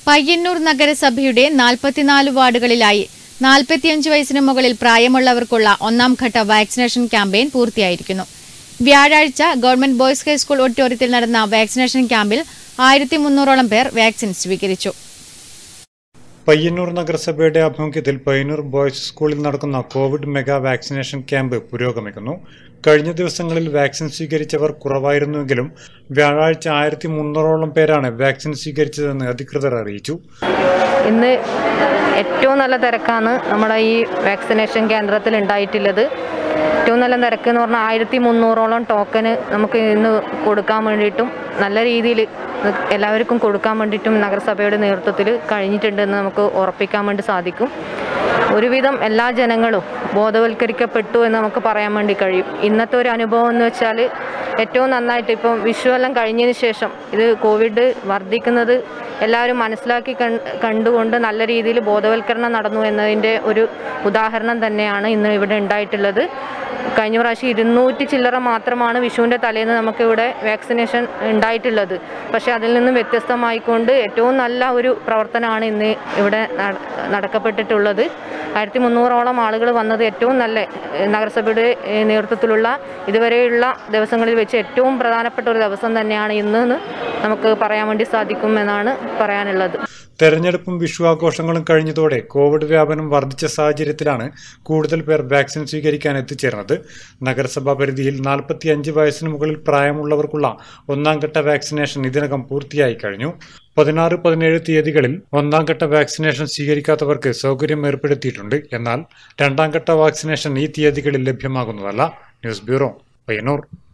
പയ്യന്നൂർ നഗരസഭയുടെ നാൽപ്പത്തിനാല് വാർഡുകളിലായി നാൽപ്പത്തിയഞ്ച് വയസ്സിന് മുകളിൽ പ്രായമുള്ളവർക്കുള്ള ഒന്നാം ഘട്ട വാക്സിനേഷൻ ക്യാമ്പയിൻ പൂർത്തിയായിരിക്കുന്നു വ്യാഴാഴ്ച ഗവൺമെന്റ് ബോയ്സ് ഹൈസ്കൂൾ ഓഡിറ്റോറിയത്തിൽ നടന്ന വാക്സിനേഷൻ ക്യാമ്പിൽ ആയിരത്തി മുന്നൂറോളം പേർ വാക്സിൻ സ്വീകരിച്ചു പയ്യന്നൂർ നഗരസഭയുടെ ആഭിമുഖ്യത്തിൽ പയ്യന്നൂർ ബോയ്സ് സ്കൂളിൽ നടക്കുന്ന കോവിഡ് മെഗാ വാക്സിനേഷൻ ക്യാമ്പ് പുരോഗമിക്കുന്നു കഴിഞ്ഞ ദിവസങ്ങളിൽ വാക്സിൻ സ്വീകരിച്ചവർ കുറവായിരുന്നുവെങ്കിലും വ്യാഴാഴ്ച ആയിരത്തി മുന്നൂറോളം പേരാണ് വാക്സിൻ സ്വീകരിച്ചതെന്ന് അധികൃതർ അറിയിച്ചു ഇന്ന് ഏറ്റവും നല്ല തിരക്കാണ് നമ്മുടെ ഈ വാക്സിനേഷൻ കേന്ദ്രത്തിൽ ഉണ്ടായിട്ടുള്ളത് ഏറ്റവും നല്ല തിരക്ക് എന്ന് പറഞ്ഞാൽ ആയിരത്തി മുന്നൂറോളം ടോക്കന് നമുക്ക് ഇന്ന് കൊടുക്കാൻ വേണ്ടിയിട്ടും നല്ല രീതിയിൽ എല്ലാവർക്കും കൊടുക്കാൻ വേണ്ടിയിട്ടും നഗരസഭയുടെ നേതൃത്വത്തിൽ കഴിഞ്ഞിട്ടുണ്ടെന്ന് നമുക്ക് ഉറപ്പിക്കാൻ വേണ്ടി സാധിക്കും ഒരുവിധം എല്ലാ ജനങ്ങളും ബോധവൽക്കരിക്കപ്പെട്ടു എന്ന് നമുക്ക് പറയാൻ വേണ്ടി കഴിയും ഇന്നത്തെ ഒരു അനുഭവം എന്ന് വെച്ചാൽ ഏറ്റവും നന്നായിട്ട് ഇപ്പം വിഷുവെല്ലാം കഴിഞ്ഞതിന് ശേഷം ഇത് കോവിഡ് വർദ്ധിക്കുന്നത് എല്ലാവരും മനസ്സിലാക്കി കൺ- കണ്ടുകൊണ്ട് നല്ല രീതിയിൽ ബോധവൽക്കരണം നടന്നു എന്നതിൻ്റെ ഒരു ഉദാഹരണം തന്നെയാണ് ഇന്ന് ഇവിടെ ഉണ്ടായിട്ടുള്ളത് കഴിഞ്ഞ പ്രാവശ്യം ഇരുന്നൂറ്റി ചില്ലറ മാത്രമാണ് വിഷുവിൻ്റെ തലേന്ന് നമുക്കിവിടെ വാക്സിനേഷൻ ഉണ്ടായിട്ടുള്ളത് പക്ഷേ അതിൽ നിന്നും വ്യത്യസ്തമായിക്കൊണ്ട് ഏറ്റവും നല്ല ഒരു പ്രവർത്തനമാണ് ഇന്ന് ഇവിടെ നട- നടക്കപ്പെട്ടിട്ടുള്ളത് ആയിരത്തി മുന്നൂറോളം ആളുകൾ വന്നത് ഏറ്റവും നല്ല ഏഹ്, നഗരസഭയുടെ ഏഹ്, നേതൃത്വത്തിലുള്ള ഇതുവരെയുള്ള ദിവസങ്ങളിൽ വെച്ച് ഏറ്റവും പ്രധാനപ്പെട്ട ഒരു ദിവസം തന്നെയാണ് ഇന്ന് എന്ന് നമുക്ക് പറയാൻ വേണ്ടി സാധിക്കും എന്നാണ് പറയാനുള്ളത് തെരഞ്ഞെടുപ്പും വിഷു ആഘോഷങ്ങളും കഴിഞ്ഞതോടെ കോവിഡ് വ്യാപനം വർദ്ധിച്ച സാഹചര്യത്തിലാണ് കൂടുതൽ പേർ വാക്സിൻ സ്വീകരിക്കാൻ എത്തിച്ചേർന്നത് നഗരസഭാ പരിധിയിൽ നാൽപ്പത്തിയഞ്ച് വയസ്സിന് മുകളിൽ പ്രായമുള്ളവർക്കുള്ള ഒന്നാം ഘട്ട വാക്സിനേഷൻ ഇതിനകം പൂർത്തിയായി കഴിഞ്ഞു പതിനാറ് പതിനേഴ് തീയതികളിൽ ഒന്നാം ഘട്ട വാക്സിനേഷൻ സ്വീകരിക്കാത്തവർക്ക് സൗകര്യം ഏർപ്പെടുത്തിയിട്ടുണ്ട് എന്നാൽ രണ്ടാം ഘട്ട വാക്സിനേഷൻ ഈ തീയതികളിൽ ലഭ്യമാകുന്നതല്ല ന്യൂസ് ബ്യൂറോ പയ്യന്നൂർ